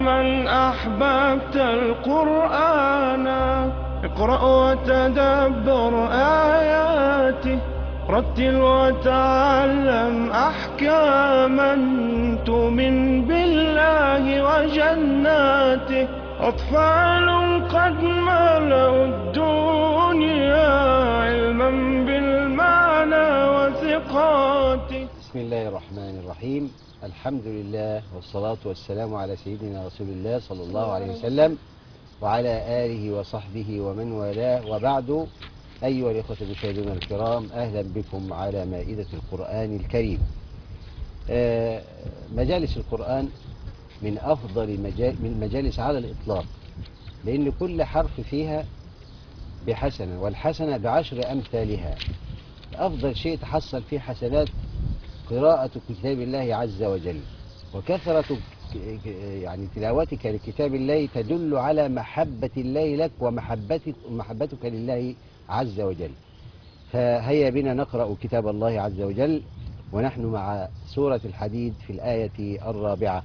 من أحببت القرآن اقرأ وتدبر آياته رتل وتعلم أحكاما تؤمن بالله وجناته أطفال قد ملأوا الدنيا علما بالمعنى وثقاته بسم الله الرحمن الرحيم الحمد لله والصلاة والسلام على سيدنا رسول الله صلى الله عليه وسلم وعلى آله وصحبه ومن والاه وبعد أيها الإخوة المشاهدون الكرام أهلا بكم على مائدة القرآن الكريم آه، مجالس القرآن من أفضل مجال من المجالس على الإطلاق لأن كل حرف فيها بحسنة والحسنة بعشر أمثالها أفضل شيء تحصل فيه حسنات قراءة كتاب الله عز وجل وكثرة ك- يعني تلاوتك لكتاب الله تدل على محبة الله لك ومحبتك محبتك لله عز وجل فهيا بنا نقرأ كتاب الله عز وجل ونحن مع سورة الحديد في الآية الرابعة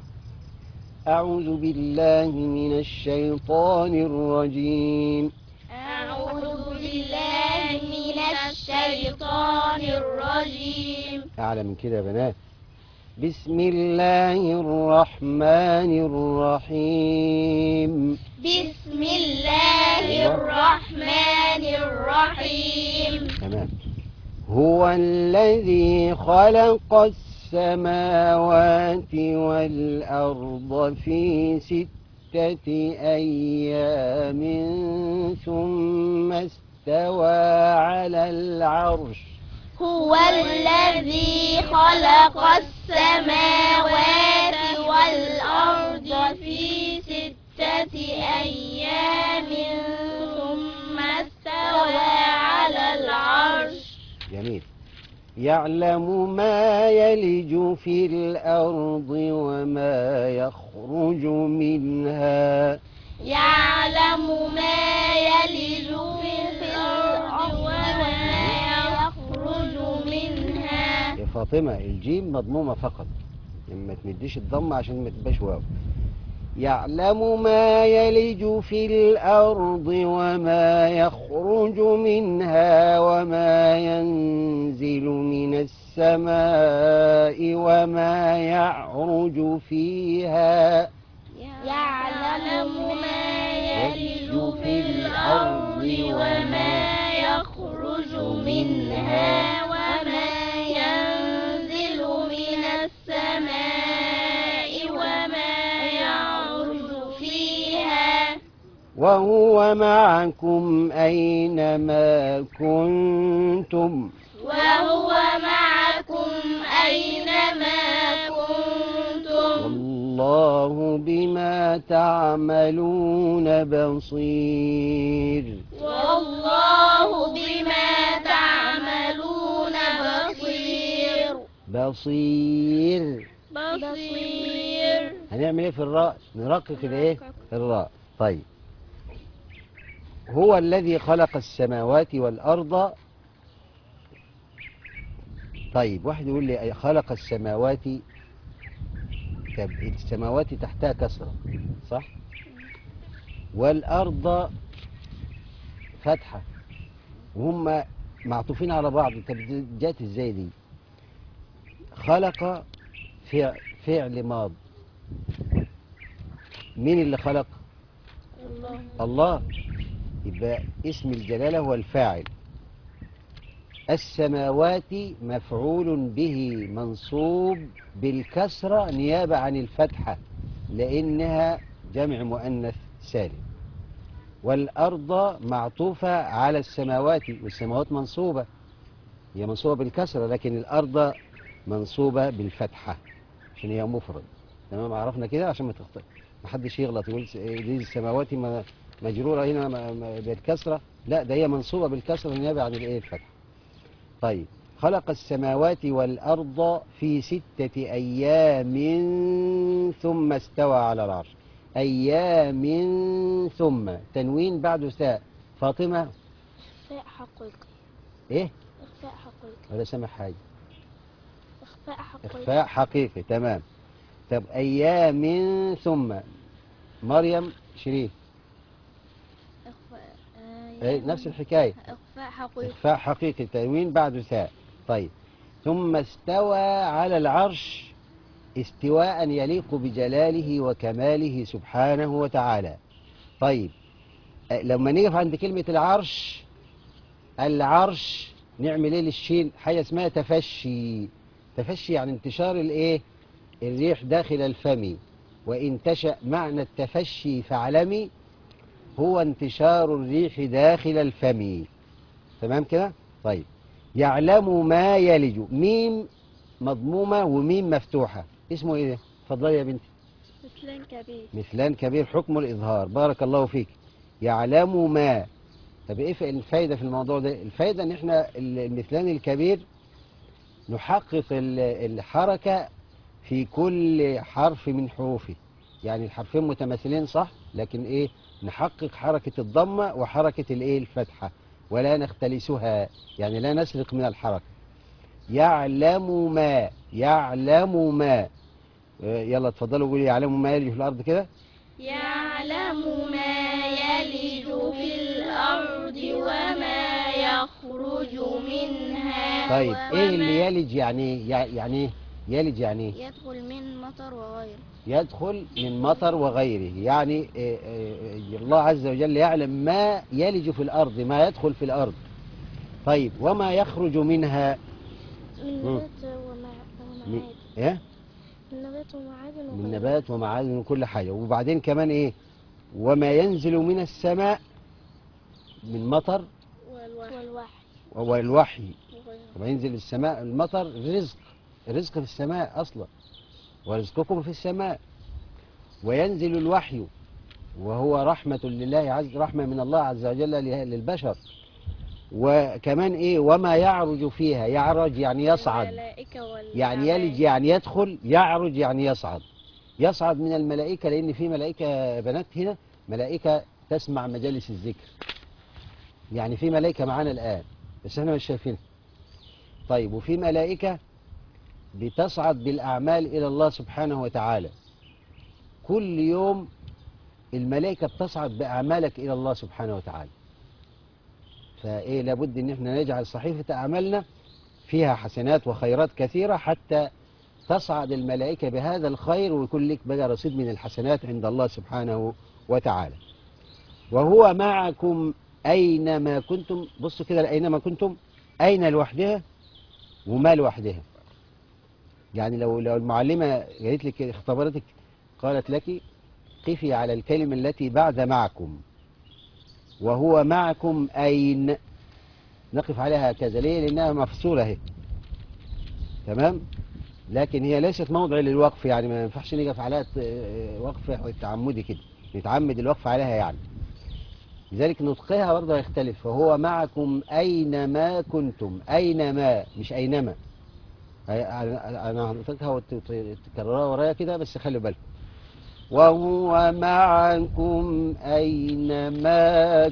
أعوذ بالله من الشيطان الرجيم أعوذ بالله من الشيطان الرجيم أعلى من كده يا بنات بسم الله الرحمن الرحيم بسم الله الرحمن الرحيم تمام هو الذي خلق السماوات والأرض في ستة أيام ثم استوى على العرش هو الذي خلق السماوات والأرض في ستة أيام ثم استوى على العرش جميل يعلم ما يلج في الأرض وما يخرج منها يعلم ما يلج في الأرض وما يخرج منها يا فاطمة الجيم مضمومة فقط ما تمديش الضمة عشان ما تبقاش واو يعلم ما يلج في الأرض وما يخرج منها وما ينزل من السماء وما يعرج فيها يعلم ما يلج في الأرض وما يخرج منها وما ينزل من السماء وما يعرج فيها وهو معكم أينما كنتم وهو معكم أينما كنتم والله بما تعملون بصير والله بما تعملون بصير بصير بصير هنعمل ايه في الراء نرقق الايه الراء طيب هو الذي خلق السماوات والارض طيب واحد يقول لي خلق السماوات طب السماوات تحتها كسرة صح والارض فتحة وهم معطوفين على بعض طب دي جات ازاي دي خلق فعل, فعل ماض مين اللي خلق الله الله يبقى اسم الجلالة هو الفاعل السماوات مفعول به منصوب بالكسرة نيابة عن الفتحة لأنها جمع مؤنث سالم والأرض معطوفة على السماوات والسماوات منصوبة هي منصوبة بالكسرة لكن الأرض منصوبة بالفتحة عشان هي مفرد تمام عرفنا كده عشان ما تخطئ ما حدش يغلط يقول س- إيه دي السماوات م- مجرورة هنا م- م- بالكسرة لا ده هي منصوبة بالكسرة نيابة عن الايه الفتحة طيب خلق السماوات والأرض في ستة أيام ثم استوى على العرش أيام ثم تنوين بعد ساء فاطمة إخفاء حقيقي إيه إخفاء حقيقي ولا سمع حاجة إخفاء حقيقي إخفاء حقيقي تمام طب أيام ثم مريم شريف إخفاء إيه، نفس الحكاية إخفاء حقيقي إخفاء حقيقي تنوين بعد ثاء طيب ثم استوى على العرش استواء يليق بجلاله وكماله سبحانه وتعالى طيب أه، لما نقف عند كلمة العرش العرش نعمل ايه للشين حاجة اسمها تفشي تفشي يعني انتشار الايه الريح داخل الفم وإن تشأ معنى التفشي فاعلمي هو انتشار الريح داخل الفم تمام كده طيب يعلم ما يلج ميم مضمومة وميم مفتوحة اسمه ايه ده اتفضلي يا بنتي مثلان كبير مثلان كبير حكم الإظهار بارك الله فيك يعلم ما طب ايه الفايدة في الموضوع ده الفايدة ان احنا المثلان الكبير نحقق ال- الحركة في كل حرف من حروفه يعني الحرفين متماثلين صح لكن ايه نحقق حركة الضمة وحركة الايه الفتحة ولا نختلسها يعني لا نسرق من الحركة يعلم ما يعلم ما آه، يلا اتفضلوا قولي يعلم ما يلج في الأرض كده يعلم ما يلج في الأرض وما يخرج منها طيب ايه وما اللي يلج يعني ايه يع- يعني ايه يلج يعني ايه يدخل من مطر وغيره يدخل من مطر وغيره يعني آه، آه، آه، الله عز وجل يعلم ما يلج في الأرض ما يدخل في الأرض طيب وما يخرج منها من مم. نبات ومع- من ومعادن إيه؟ من نبات ومعادن من وغيره. نبات ومعادن وكل حاجة وبعدين كمان ايه وما ينزل من السماء من مطر والوحي والوحي والوحي وغيره. وما ينزل السماء المطر رزق الرزق في السماء أصلا ورزقكم في السماء وينزل الوحي وهو رحمة لله عز رحمة من الله عز وجل له- للبشر وكمان ايه وما يعرج فيها يعرج يعني يصعد الملائكة والأعمال. يعني يلج يعني يدخل يعرج يعني يصعد يصعد من الملائكة لأن في ملائكة بنات هنا ملائكة تسمع مجالس الذكر يعني في ملائكة معانا الآن بس احنا مش شايفينها طيب وفي ملائكة بتصعد بالأعمال إلى الله سبحانه وتعالى كل يوم الملائكة بتصعد بأعمالك إلى الله سبحانه وتعالى فإيه لابد إن احنا نجعل صحيفة أعمالنا فيها حسنات وخيرات كثيرة حتى تصعد الملائكة بهذا الخير ويكون لك بقى رصيد من الحسنات عند الله سبحانه وتعالى وهو معكم أينما كنتم بصوا كده أينما كنتم أين لوحدها وما لوحدها يعني لو لو المعلمة قالت لك اختبرتك قالت لك قفي على الكلمة التي بعد معكم وهو معكم أين نقف عليها هكذا ليه لأنها مفصولة اهي تمام لكن هي ليست موضع للوقف يعني ما ينفعش نقف عليها ت- وقف تعمدي كده نتعمد الوقف عليها يعني لذلك نطقها برضه يختلف فهو معكم أينما كنتم أينما مش أينما هي- أنا أنا هنطقها وتكررها ورايا كده بس خلي بالكم وهو معكم أينما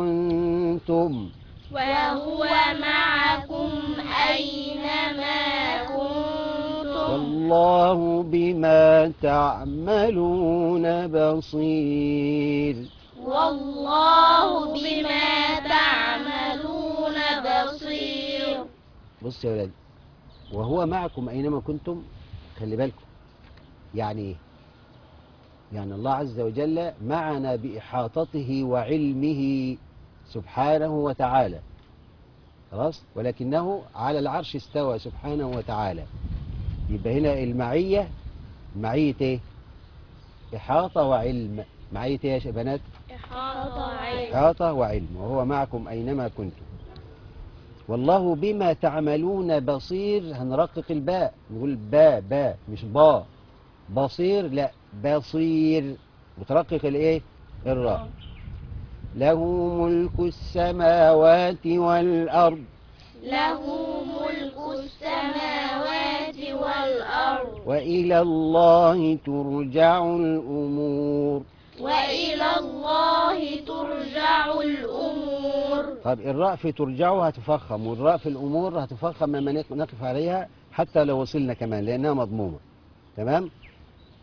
كنتم وهو معكم أينما كنتم والله بما تعملون بصير والله بما تعملون بصير بص يا ولاد وهو معكم أينما كنتم خلي بالكم يعني إيه؟ يعني الله عز وجل معنا بإحاطته وعلمه سبحانه وتعالى خلاص ولكنه على العرش استوى سبحانه وتعالى يبقى هنا المعية معية ايه إحاطة وعلم معية ايه يا بنات إحاطة علم إحاطة وعلم وهو معكم أينما كنتم والله بما تعملون بصير هنرقق الباء نقول با با مش با بصير لا بصير بترقق الايه الراء له ملك السماوات والأرض له ملك السماوات والأرض وإلى الله ترجع الأمور وإلى الله ترجع الأمور طب الراء في ترجعه هتفخم والراء في الأمور هتفخم لما نق- نقف عليها حتى لو وصلنا كمان لأنها مضمومة تمام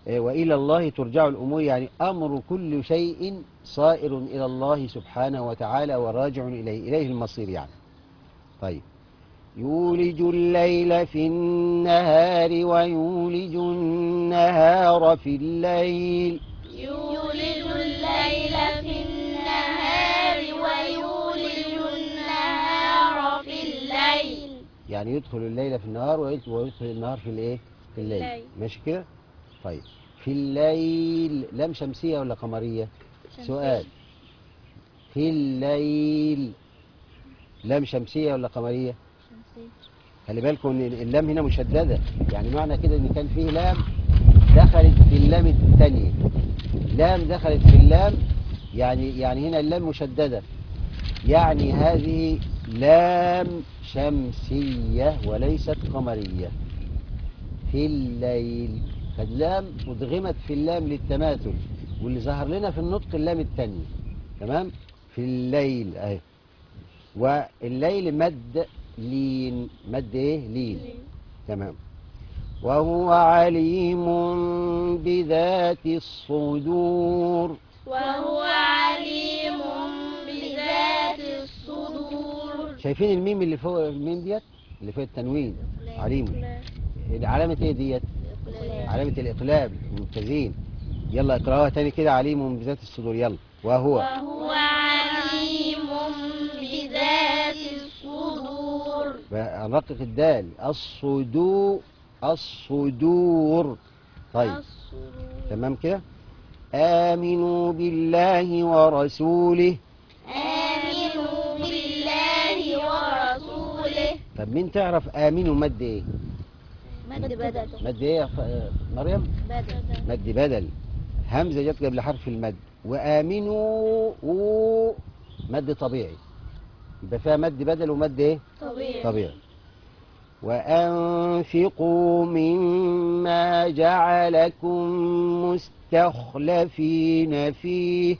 آه، وإلى الله ترجع الأمور يعني أمر كل شيء صائر إلى الله سبحانه وتعالى وراجع إليه إليه المصير يعني طيب يولج الليل في النهار ويولج النهار في الليل يولج الليل في النهار ويولج النهار في الليل يعني يدخل الليل في النهار ويدخل ويدخل النهار في الايه في الليل الليل. ماشي كده طيب في الليل لام شمسية ولا قمرية سؤال في الليل لام شمسية ولا قمرية خلي بالكم ان اللام هنا مشددة يعني معنى كده ان كان فيه لام دخلت في اللام الثانية لام دخلت في اللام يعني يعني هنا اللام مشددة يعني هذه لام شمسية وليست قمرية في الليل فاللام أدغمت في اللام للتماثل واللي ظهر لنا في النطق اللام الثانية تمام في الليل اهي والليل مد لين مد ايه لين تمام وهو عليم بذات الصدور وهو عليم بذات الصدور شايفين الميم اللي فوق الميم ديت اللي فوق التنوين عليم علامة ايه ديت علامة الإقلاب ممتازين يلا اقراها تاني كده عليم بذات الصدور يلا وهو وهو عليم بذات الصدور نرقق الدال الصدور الصدور طيب تمام كده آمنوا بالله ورسوله آمنوا بالله ورسوله طب مين تعرف آمنوا مد ايه مد بدل مد ايه يا ف- مريم بدل مد بدل همزة جت قبل حرف المد وآمنوا و مد طبيعي يبقى فيها مد بدل ومد ايه طبيعي طبيعي وأنفقوا مما جعلكم مستخلفين فيه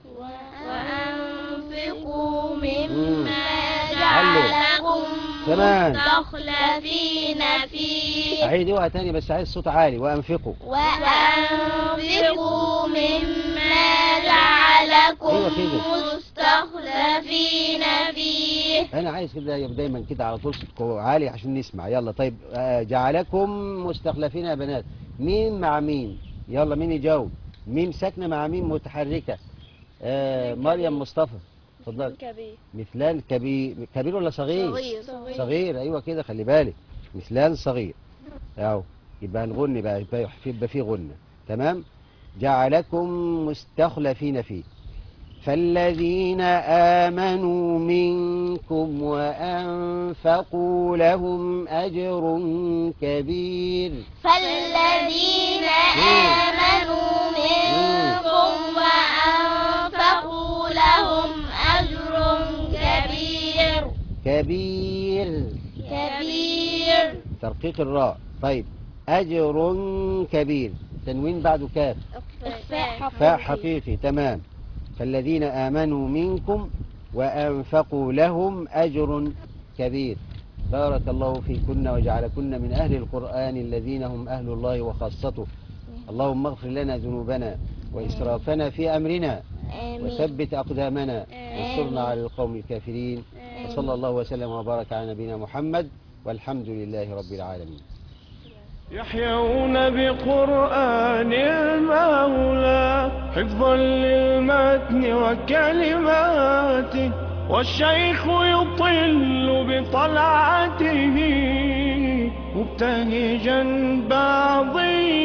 وأنفقوا مم. مما علوا. جعلكم كمان. مستخلفين فيه أعيدوها تاني بس عايز صوت عالي وأنفقوا وأنفقوا مما جعلكم أيوة كده. مستخلفين فيه أنا عايز كده يبقى دايما كده على طول صوتكم عالي عشان نسمع يلا طيب آه، جعلكم مستخلفين يا بنات مين مع مين يلا مين يجاوب مين ساكنة مع مين متحركة آه مريم مصطفى اتفضل كبير مثلان كبير كبير ولا صغير صغير صغير ايوه كده خلي بالك مثلان صغير اهو يبقى هنغني بقى يبقى في يبقى في غنة تمام جعلكم مستخلفين فيه فالذين آمنوا منكم وأنفقوا لهم أجر كبير فالذين آمنوا منكم وأنفقوا لهم أجر كبير كبير كبير ترقيق الراء طيب أجر كبير تنوين بعده كاف إخفاء فاء حقيقي تمام فالذين آمنوا منكم وأنفقوا لهم أجر كبير بارك الله فيكن وجعلكن من أهل القرآن الذين هم أهل الله وخاصته اللهم اغفر لنا ذنوبنا وإسرافنا في أمرنا وثبت أقدامنا وانصرنا على القوم الكافرين وصلى الله وسلم وبارك على نبينا محمد والحمد لله رب العالمين يحيون بقرآن المولى حفظا للمتن وكلماته والشيخ يطل بطلعته مبتهجا بعضي